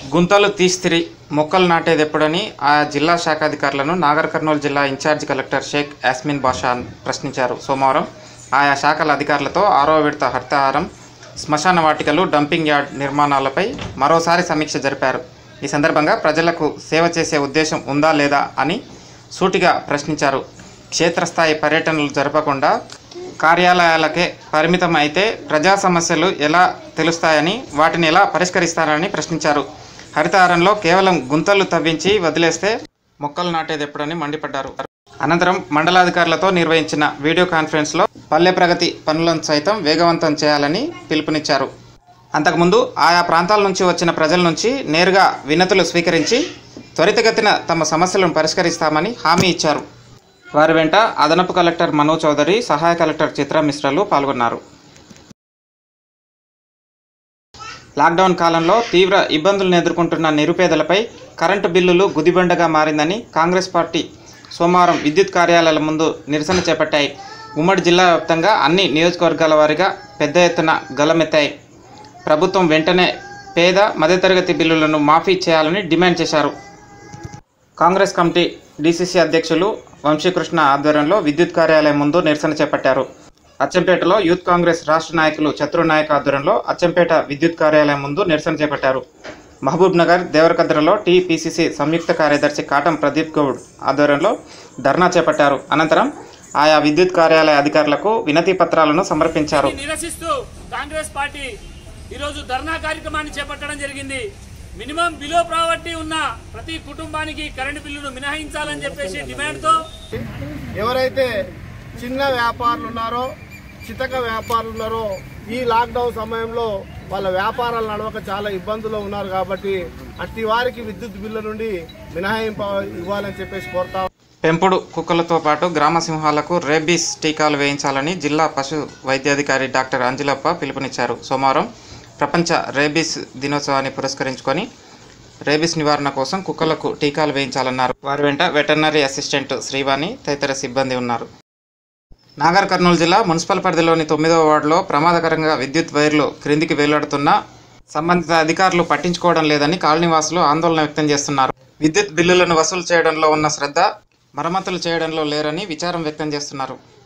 గుంతలు తీస్తిరి మొక్కలు నాటేది ఎప్పుడని ఆ జిల్లా శాఖ అధికారులను నాగర్ కర్నూలు జిల్లా ఇన్ఛార్జ్ కలెక్టర్ షేక్ యాస్మిన్ బాషా ప్రశ్నించారు సోమవారం ఆయా శాఖల అధికారులతో ఆరో విడత హరితహారం శ్మశాన వాటికలు డంపింగ్ యార్డ్ నిర్మాణాలపై మరోసారి సమీక్ష జరిపారు ఈ సందర్భంగా ప్రజలకు సేవ చేసే ఉద్దేశం ఉందా లేదా అని సూటిగా ప్రశ్నించారు క్షేత్రస్థాయి పర్యటనలు జరపకుండా కార్యాలయాలకే పరిమితం అయితే ప్రజా సమస్యలు ఎలా తెలుస్తాయని వాటిని ఎలా పరిష్కరిస్తారని ప్రశ్నించారు హరితహారంలో కేవలం గుంతలు తవ్వించి వదిలేస్తే మొక్కలు నాటేది ఎప్పుడని మండిపడ్డారు అనంతరం మండలాధికారులతో నిర్వహించిన వీడియో కాన్ఫరెన్స్లో పల్లె ప్రగతి పనులను సైతం వేగవంతం చేయాలని పిలుపునిచ్చారు అంతకుముందు ఆయా ప్రాంతాల నుంచి వచ్చిన ప్రజల నుంచి నేరుగా వినతులు స్వీకరించి త్వరితగతిన తమ సమస్యలను పరిష్కరిస్తామని హామీ ఇచ్చారు వారి వెంట అదనపు కలెక్టర్ మనో చౌదరి సహాయ కలెక్టర్ చిత్ర మిశ్రలు పాల్గొన్నారు లాక్డౌన్ కాలంలో తీవ్ర ఇబ్బందులను ఎదుర్కొంటున్న నిరుపేదలపై కరెంటు బిల్లులు గుదిబండగా మారిందని కాంగ్రెస్ పార్టీ సోమవారం విద్యుత్ కార్యాలయాల ముందు నిరసన చేపట్టాయి ఉమ్మడి జిల్లా వ్యాప్తంగా అన్ని నియోజకవర్గాల వారీగా పెద్ద ఎత్తున గలమెత్తాయి ప్రభుత్వం వెంటనే పేద మధ్యతరగతి బిల్లులను మాఫీ చేయాలని డిమాండ్ చేశారు కాంగ్రెస్ కమిటీ డీసీసీ అధ్యక్షులు వంశీకృష్ణ ఆధ్వర్యంలో విద్యుత్ కార్యాలయం ముందు నిరసన చేపట్టారు అచ్చంపేటలో యూత్ కాంగ్రెస్ రాష్ట్ర నాయకులు చత్రు నాయక్ ఆధ్వర్యంలో అచ్చంపేట విద్యుత్ కార్యాలయం ముందు నిరసన చేపట్టారు మహబూబ్ నగర్ దేవరకద్రలో టీపీసీసీ సంయుక్త కార్యదర్శి కాటం ప్రదీప్ గౌడ్ ఆధ్వర్యంలో ధర్నా చేపట్టారు అనంతరం ఆయా విద్యుత్ కార్యాలయ అధికారులకు వినతి పత్రాలను సమర్పించారు నిరసిస్తూ కాంగ్రెస్ పార్టీ ఈరోజు ధర్నా కార్యక్రమాన్ని చేపట్టడం జరిగింది మినిమం బిలో ప్రావర్టీ ఉన్న ప్రతి కుటుంబానికి కరెంటు బిల్లును మినహాయించాలని చెప్పేసి డిమాండ్తో ఎవరైతే చిన్న వ్యాపారులు ఉన్నారో చితక వ్యాపారులు ఉన్నారో ఈ లాక్డౌన్ సమయంలో వాళ్ళ వ్యాపారాలు నడవక చాలా ఇబ్బందుల్లో ఉన్నారు కాబట్టి అట్టి వారికి విద్యుత్ బిల్లు నుండి మినహాయింపు ఇవ్వాలని చెప్పేసి కోరుతా పెంపుడు కుక్కలతో పాటు గ్రామ సింహాలకు రేబీస్ టీకాలు వేయించాలని జిల్లా పశు వైద్యాధికారి డాక్టర్ అంజలప్ప పిలుపునిచ్చారు సోమవారం ప్రపంచ రేబీస్ దినోత్సవాన్ని పురస్కరించుకొని రేబీస్ నివారణ కోసం కుక్కలకు టీకాలు వేయించాలన్నారు వారి వెంట వెటర్నరీ అసిస్టెంట్ శ్రీవాణి తదితర సిబ్బంది ఉన్నారు నాగర్ కర్నూలు జిల్లా మున్సిపల్ పరిధిలోని తొమ్మిదవ వార్డులో ప్రమాదకరంగా విద్యుత్ వైర్లు క్రిందికి వేలాడుతున్నా సంబంధిత అధికారులు పట్టించుకోవడం లేదని కాలనీవాసులు ఆందోళన వ్యక్తం చేస్తున్నారు విద్యుత్ బిల్లులను వసూలు చేయడంలో ఉన్న శ్రద్ధ మరమ్మతులు చేయడంలో లేరని విచారం వ్యక్తం చేస్తున్నారు